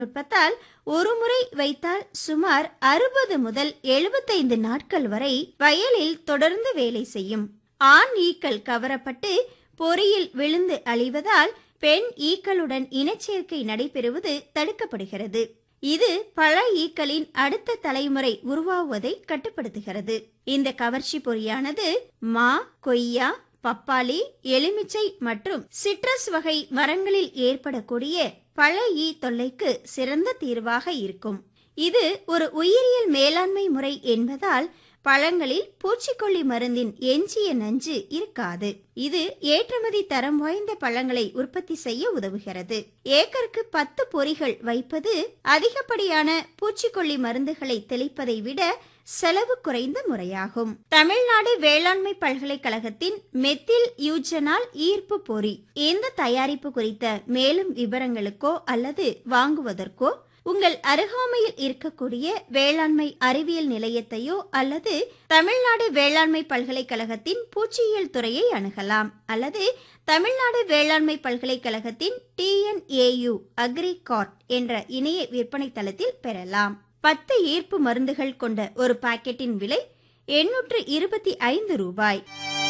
நுட்பத்தால் ஒருமுறை வைத்தால் சுமார் அறுபது முதல் எழுபத்தைந்து நாட்கள் வரை வயலில் தொடர்ந்து வேலை செய்யும் ஆண் ஈக்கள் கவரப்பட்டு பொறியில் விழுந்து அழிவதால் பெண் ஈக்களுடன் இனச்சேர்க்கை நடைபெறுவது தடுக்கப்படுகிறது இது பல ஈக்களின் அடுத்த தலைமுறை உருவாகுவதை கட்டுப்படுத்துகிறது இந்த கவர்ச்சி பொறியானது மா கொய்யா பப்பாளி எலுமிச்சை மற்றும் சிட்ரஸ் வகை மரங்களில் ஏற்படக்கூடிய பல ஈ தொல்லைக்கு சிறந்த தீர்வாக இருக்கும் இது ஒரு உயிரியல் மேலாண்மை முறை என்பதால் பழங்களில் பூச்சிக்கொல்லி மருந்தின் எஞ்சிய நஞ்சு இருக்காது இது ஏற்றுமதி தரம் வாய்ந்த பழங்களை உற்பத்தி செய்ய உதவுகிறது ஏக்கருக்கு பத்து பொறிகள் வைப்பது அதிகப்படியான பூச்சிக்கொல்லி மருந்துகளை தெளிப்பதை விட செலவு குறைந்த முறையாகும் தமிழ்நாடு வேளாண்மை பல்கலைக்கழகத்தின் மெத்தில் யூஜனால் ஈர்ப்பு பொறி இந்த தயாரிப்பு குறித்த மேலும் விவரங்களுக்கோ அல்லது வாங்குவதற்கோ உங்கள் அருகாமையில் இருக்கக்கூடிய வேளாண்மை அறிவியல் நிலையத்தையோ அல்லது தமிழ்நாடு வேளாண்மை பல்கலைக்கழகத்தின் பூச்சியியல் துறையை அணுகலாம் அல்லது தமிழ்நாடு வேளாண்மை பல்கலைக்கழகத்தின் டிஎன்ஏயு அக்ரிகார்ட் என்ற இணைய விற்பனை தளத்தில் பெறலாம் பத்து ஈர்ப்பு மருந்துகள் கொண்ட ஒரு பாக்கெட்டின் விலை எண்ணூற்று இருபத்தி ஐந்து ரூபாய்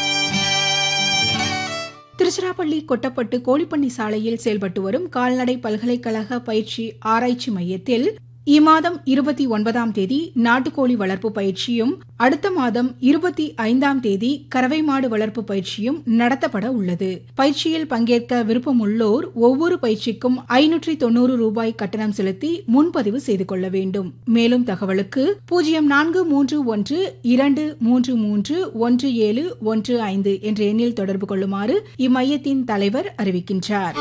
திருச்சிராப்பள்ளி கொட்டப்பட்டு கோழிப்பண்ணி சாலையில் செயல்பட்டு வரும் கால்நடை பல்கலைக்கழக பயிற்சி ஆராய்ச்சி மையத்தில் இம்மாதம் இருபத்தி ஒன்பதாம் தேதி நாட்டுக்கோழி வளர்ப்பு பயிற்சியும் அடுத்த மாதம் இருபத்தி ஐந்தாம் தேதி கறவை மாடு வளர்ப்பு பயிற்சியும் நடத்தப்பட உள்ளது பயிற்சியில் பங்கேற்க விருப்பமுள்ளோர் ஒவ்வொரு பயிற்சிக்கும் ஐநூற்றி தொண்ணூறு ரூபாய் கட்டணம் செலுத்தி முன்பதிவு செய்து கொள்ள வேண்டும் மேலும் தகவலுக்கு பூஜ்ஜியம் நான்கு மூன்று ஒன்று இரண்டு மூன்று மூன்று ஒன்று ஏழு ஒன்று ஐந்து என்ற எண்ணில் தொடர்பு கொள்ளுமாறு இம்மையத்தின் தலைவர் அறிவிக்கின்றார்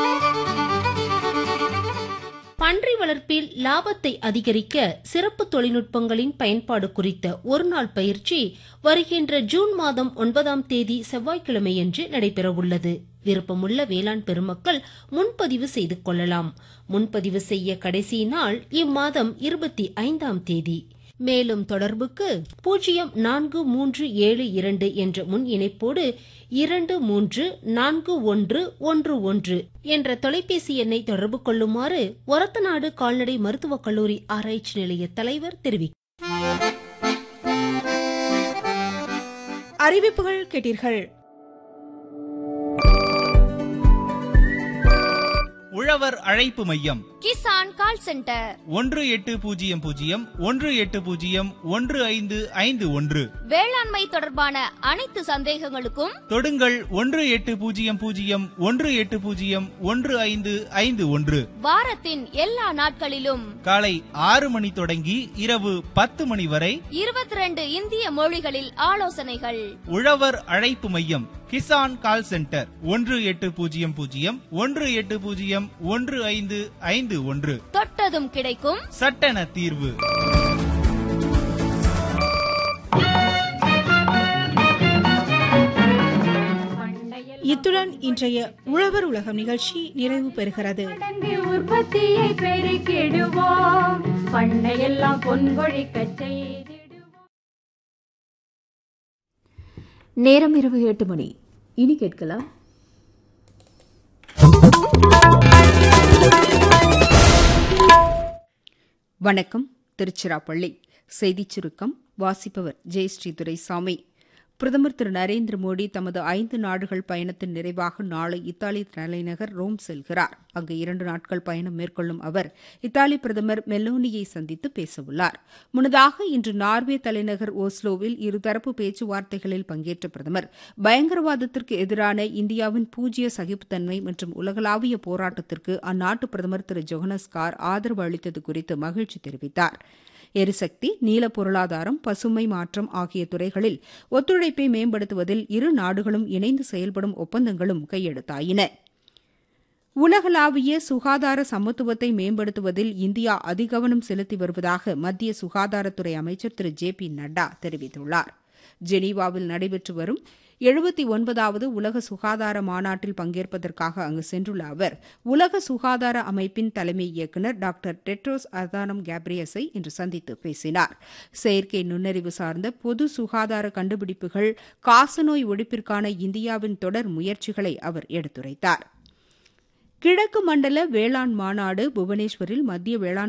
பன்றி வளர்ப்பில் லாபத்தை அதிகரிக்க சிறப்பு தொழில்நுட்பங்களின் பயன்பாடு குறித்த ஒருநாள் பயிற்சி வருகின்ற ஜூன் மாதம் ஒன்பதாம் தேதி செவ்வாய்க்கிழமையன்று நடைபெறவுள்ளது விருப்பமுள்ள வேளாண் பெருமக்கள் முன்பதிவு செய்து கொள்ளலாம் முன்பதிவு செய்ய கடைசி நாள் இம்மாதம் இருபத்தி ஐந்தாம் தேதி மேலும் தொடர்புக்கு பூஜ்ஜியம் நான்கு மூன்று ஏழு இரண்டு என்ற முன் இணைப்போடு இரண்டு மூன்று நான்கு ஒன்று ஒன்று ஒன்று என்ற தொலைபேசி எண்ணை தொடர்பு கொள்ளுமாறு ஒரத்தநாடு கால்நடை மருத்துவக் கல்லூரி ஆராய்ச்சி நிலைய தலைவர் தெரிவித்தார் அறிவிப்புகள் கேட்டீர்கள் உழவர் அழைப்பு மையம் கிசான் கால் சென்டர் ஒன்று எட்டு பூஜ்ஜியம் பூஜ்ஜியம் ஒன்று எட்டு பூஜ்ஜியம் ஒன்று ஐந்து ஐந்து ஒன்று வேளாண்மை தொடர்பான அனைத்து சந்தேகங்களுக்கும் தொடுங்கள் ஒன்று எட்டு பூஜ்ஜியம் பூஜ்ஜியம் ஒன்று எட்டு பூஜ்ஜியம் ஒன்று ஐந்து ஐந்து ஒன்று வாரத்தின் எல்லா நாட்களிலும் காலை ஆறு மணி தொடங்கி இரவு பத்து மணி வரை இருபத்தி ரெண்டு இந்திய மொழிகளில் ஆலோசனைகள் உழவர் அழைப்பு மையம் கிசான் கால் சென்டர் ஒன்று எட்டு பூஜ்ஜியம் பூஜ்ஜியம் ஒன்று எட்டு பூஜ்ஜியம் ஒன்று ஐந்து ஐந்து ஒன்று தொட்டதும் கிடைக்கும் சட்டென தீர்வு இத்துடன் இன்றைய உழவர் உலகம் நிகழ்ச்சி நிறைவு பெறுகிறது மடங்கு உற்பத்தியை பெருக்கிடுவோம் பண்ணையெல்லாம் பொன்கொழிக்கச் செய்திடுவோம் நேரம் இரவு எட்டு மணி இனி கேட்கலாம் வணக்கம் திருச்சிராப்பள்ளி செய்திச் சுருக்கம் வாசிப்பவர் ஜெயஸ்ரீ துரைசாமி பிரதமர் திரு நரேந்திர மோடி தமது ஐந்து நாடுகள் பயணத்தின் நிறைவாக நாளை இத்தாலி தலைநகர் ரோம் செல்கிறார் அங்கு இரண்டு நாட்கள் பயணம் மேற்கொள்ளும் அவர் இத்தாலி பிரதமர் மெல்லோனியை சந்தித்து பேசவுள்ளார் முன்னதாக இன்று நார்வே தலைநகர் ஓஸ்லோவில் இருதரப்பு பேச்சுவார்த்தைகளில் பங்கேற்ற பிரதமர் பயங்கரவாதத்திற்கு எதிரான இந்தியாவின் பூஜ்ய சகிப்புத்தன்மை மற்றும் உலகளாவிய போராட்டத்திற்கு அந்நாட்டு பிரதமர் திரு ஜொஹனஸ்கார் ஆதரவு அளித்தது குறித்து மகிழ்ச்சி தெரிவித்தார் எரிசக்தி நீல பொருளாதாரம் பசுமை மாற்றம் ஆகிய துறைகளில் ஒத்துழைப்பை மேம்படுத்துவதில் இரு நாடுகளும் இணைந்து செயல்படும் ஒப்பந்தங்களும் கையெழுத்தாயின உலகளாவிய சுகாதார சமத்துவத்தை மேம்படுத்துவதில் இந்தியா அதிகவனம் செலுத்தி வருவதாக மத்திய சுகாதாரத்துறை அமைச்சர் திரு ஜே பி நட்டா தெரிவித்துள்ளார் ஜெனீவாவில் நடைபெற்று வரும் எழுபத்தி ஒன்பதாவது உலக சுகாதார மாநாட்டில் பங்கேற்பதற்காக அங்கு சென்றுள்ள அவர் உலக சுகாதார அமைப்பின் தலைமை இயக்குநர் டாக்டர் டெட்ரோஸ் அதானம் கேப்ரியஸை இன்று சந்தித்து பேசினார் செயற்கை நுண்ணறிவு சார்ந்த பொது சுகாதார கண்டுபிடிப்புகள் காசநோய் ஒழிப்பிற்கான இந்தியாவின் தொடர் முயற்சிகளை அவர் எடுத்துரைத்தார் கிழக்கு மண்டல வேளாண் மாநாடு புவனேஸ்வரில் மத்திய வேளாண்